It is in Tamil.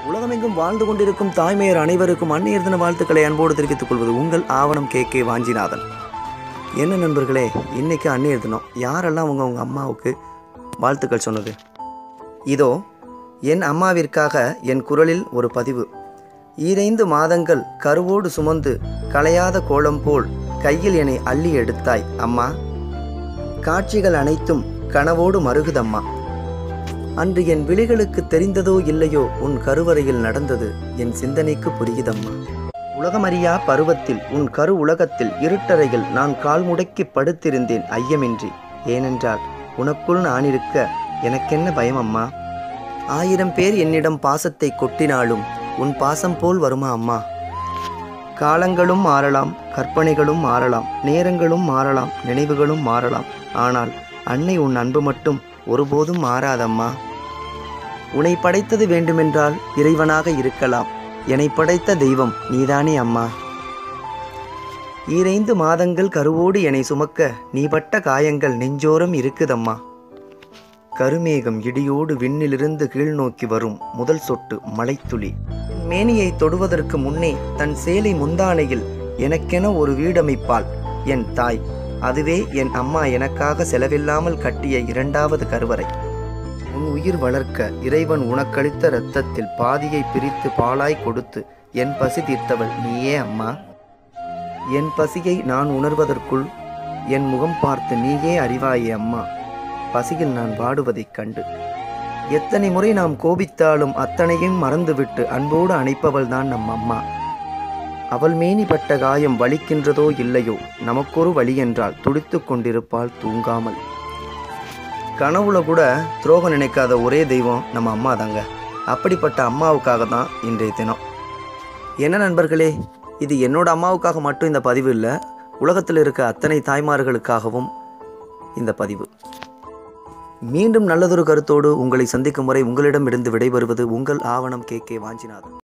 உலகமெங்கும் வாழ்ந்து கொண்டிருக்கும் தாய்மையர் அனைவருக்கும் அந்நியர் தின வாழ்த்துக்களை அன்போடு தெரிவித்துக் கொள்வது உங்கள் ஆவணம் கே கே வாஞ்சிநாதன் என்ன நண்பர்களே இன்னைக்கு அந்நியர் தினம் யாரெல்லாம் உங்க உங்க அம்மாவுக்கு வாழ்த்துக்கள் சொன்னது இதோ என் அம்மாவிற்காக என் குரலில் ஒரு பதிவு ஈரைந்து மாதங்கள் கருவோடு சுமந்து களையாத கோலம் போல் கையில் என்னை அள்ளி எடுத்தாய் அம்மா காட்சிகள் அனைத்தும் கனவோடு மருகுதம்மா அன்று என் விழிகளுக்கு தெரிந்ததோ இல்லையோ உன் கருவறையில் நடந்தது என் சிந்தனைக்கு புரியுதம்மா உலகமறியா பருவத்தில் உன் கரு உலகத்தில் இருட்டறையில் நான் கால் முடக்கி படுத்திருந்தேன் ஐயமின்றி ஏனென்றால் உனக்குள் நான் இருக்க எனக்கென்ன பயம் அம்மா ஆயிரம் பேர் என்னிடம் பாசத்தை கொட்டினாலும் உன் பாசம் போல் வருமா அம்மா காலங்களும் மாறலாம் கற்பனைகளும் மாறலாம் நேரங்களும் மாறலாம் நினைவுகளும் மாறலாம் ஆனால் அன்னை உன் அன்பு மட்டும் ஒருபோதும் மாறாதம்மா உன்னை படைத்தது வேண்டுமென்றால் இறைவனாக இருக்கலாம் என்னை படைத்த தெய்வம் நீதானே அம்மா ஈரைந்து மாதங்கள் கருவோடு என்னை சுமக்க நீ பட்ட காயங்கள் நெஞ்சோரம் இருக்குதம்மா கருமேகம் இடியோடு விண்ணிலிருந்து கீழ்நோக்கி வரும் முதல் சொட்டு மலைத்துளி என் மேனியை தொடுவதற்கு முன்னே தன் சேலை முந்தானையில் எனக்கென ஒரு வீடமைப்பாள் என் தாய் அதுவே என் அம்மா எனக்காக செலவில்லாமல் கட்டிய இரண்டாவது கருவறை உன் உயிர் வளர்க்க இறைவன் உனக்களித்த இரத்தத்தில் பாதியை பிரித்து பாலாய் கொடுத்து என் பசி தீர்த்தவள் நீயே அம்மா என் பசியை நான் உணர்வதற்குள் என் முகம் பார்த்து நீயே அறிவாயே அம்மா பசியில் நான் வாடுவதைக் கண்டு எத்தனை முறை நாம் கோபித்தாலும் அத்தனையும் மறந்துவிட்டு அன்போடு அணைப்பவள் தான் நம் அம்மா அவள் மேனிப்பட்ட காயம் வலிக்கின்றதோ இல்லையோ நமக்கொரு வழி என்றால் துடித்துக் கொண்டிருப்பாள் தூங்காமல் கனவுல கூட துரோகம் நினைக்காத ஒரே தெய்வம் நம்ம அம்மா தாங்க அப்படிப்பட்ட அம்மாவுக்காக தான் இன்றைய தினம் என்ன நண்பர்களே இது என்னோட அம்மாவுக்காக மட்டும் இந்த பதிவு இல்லை உலகத்தில் இருக்க அத்தனை தாய்மார்களுக்காகவும் இந்த பதிவு மீண்டும் நல்லதொரு கருத்தோடு உங்களை சந்திக்கும் வரை உங்களிடமிருந்து விடைபெறுவது உங்கள் ஆவணம் கே கே வாஞ்சிநாதன்